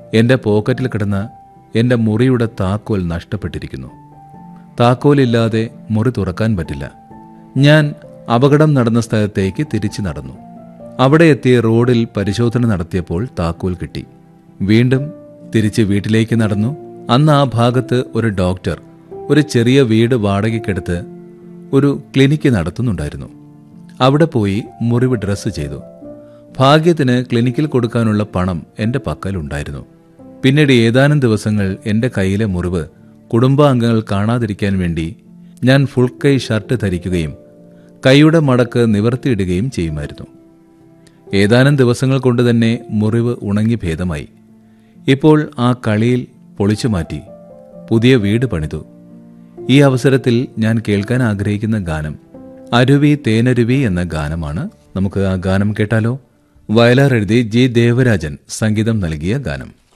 എൻ്റെ പോക്കറ്റിൽ കിടന്ന എൻ്റെ മുറിയുടെ താക്കോൽ നഷ്ടപ്പെട്ടിരിക്കുന്നു താക്കോലില്ലാതെ മുറി തുറക്കാൻ പറ്റില്ല ഞാൻ അപകടം നടന്ന സ്ഥലത്തേക്ക് തിരിച്ചു നടന്നു അവിടെ എത്തി റോഡിൽ പരിശോധന നടത്തിയപ്പോൾ താക്കോൽ കിട്ടി വീണ്ടും തിരിച്ച് വീട്ടിലേക്ക് നടന്നു അന്ന് ആ ഭാഗത്ത് ഒരു ഡോക്ടർ ഒരു ചെറിയ വീട് വാടകയ്ക്കെടുത്ത് ഒരു ക്ലിനിക്ക് നടത്തുന്നുണ്ടായിരുന്നു അവിടെ പോയി മുറിവ് ഡ്രസ്സ് ചെയ്തു ഭാഗ്യത്തിന് ക്ലിനിക്കിൽ കൊടുക്കാനുള്ള പണം എൻ്റെ പക്കലുണ്ടായിരുന്നു പിന്നീട് ഏതാനും ദിവസങ്ങൾ എൻ്റെ കയ്യിലെ മുറിവ് കുടുംബാംഗങ്ങൾ കാണാതിരിക്കാൻ വേണ്ടി ഞാൻ ഫുൾ കൈ ഷർട്ട് ധരിക്കുകയും കൈയുടെ മടക്ക് നിവർത്തിയിടുകയും ചെയ്യുമായിരുന്നു ഏതാനും ദിവസങ്ങൾ കൊണ്ട് തന്നെ മുറിവ് ഉണങ്ങി ഭേദമായി ഇപ്പോൾ ആ കളിയിൽ പൊളിച്ചു മാറ്റി പുതിയ വീട് പണിതു ഈ അവസരത്തിൽ ഞാൻ കേൾക്കാൻ ആഗ്രഹിക്കുന്ന ഗാനം അരുവി തേനരുവി എന്ന ഗാനമാണ് നമുക്ക് ആ ഗാനം കേട്ടാലോ വയലാർ എഴുതി ജി ദേവരാജൻ സംഗീതം നൽകിയ ഗാനം